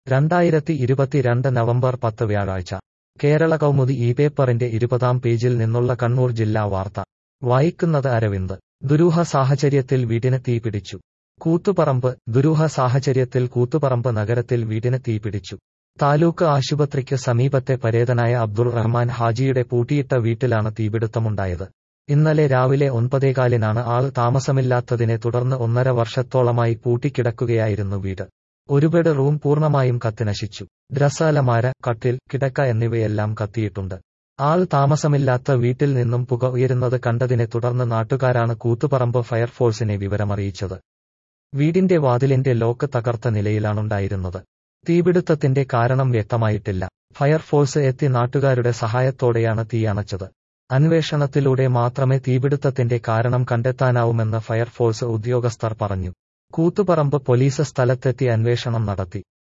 രണ്ടായിരത്തി ഇരുപത്തിരണ്ട് നവംബർ പത്ത് വ്യാഴാഴ്ച കേരള കൗമുദി ഈ പേപ്പറിന്റെ ഇരുപതാം പേജിൽ നിന്നുള്ള കണ്ണൂർ ജില്ലാ വാർത്ത വായിക്കുന്നത് അരവിന്ദ് ദുരൂഹ സാഹചര്യത്തിൽ വീടിന് തീപിടിച്ചു കൂത്തുപറമ്പ് ദുരൂഹ സാഹചര്യത്തിൽ കൂത്തുപറമ്പ് നഗരത്തിൽ വീടിന് തീപിടിച്ചു താലൂക്ക് ആശുപത്രിക്ക് സമീപത്തെ പരേതനായ അബ്ദുൾ റഹ്മാൻ ഹാജിയുടെ പൂട്ടിയിട്ട വീട്ടിലാണ് തീപിടുത്തമുണ്ടായത് ഇന്നലെ രാവിലെ ഒൻപതേകാലിനാണ് ആൾ താമസമില്ലാത്തതിനെ തുടർന്ന് ഒന്നര വർഷത്തോളമായി പൂട്ടിക്കിടക്കുകയായിരുന്നു വീട് ഒരു ബെഡ് റൂം പൂർണ്ണമായും കത്തിനശിച്ചു ദ്രസാലമാര കട്ടിൽ കിടക്ക എന്നിവയെല്ലാം കത്തിയിട്ടുണ്ട് ആൾ താമസമില്ലാത്ത വീട്ടിൽ നിന്നും പുക ഉയരുന്നത് കണ്ടതിനെ തുടർന്ന് നാട്ടുകാരാണ് കൂത്തുപറമ്പ് ഫയർഫോഴ്സിനെ വിവരമറിയിച്ചത് വീടിന്റെ വാതിലിന്റെ ലോക്ക് തകർത്ത നിലയിലാണുണ്ടായിരുന്നത് തീപിടുത്തത്തിന്റെ കാരണം വ്യക്തമായിട്ടില്ല ഫയർഫോഴ്സ് എത്തി നാട്ടുകാരുടെ സഹായത്തോടെയാണ് തീയണച്ചത് അന്വേഷണത്തിലൂടെ മാത്രമേ തീപിടുത്തത്തിന്റെ കാരണം കണ്ടെത്താനാവുമെന്ന് ഫയർഫോഴ്സ് ഉദ്യോഗസ്ഥർ പറഞ്ഞു കൂത്തുപറമ്പ് പോലീസ് സ്ഥലത്തെത്തി അന്വേഷണം നടത്തി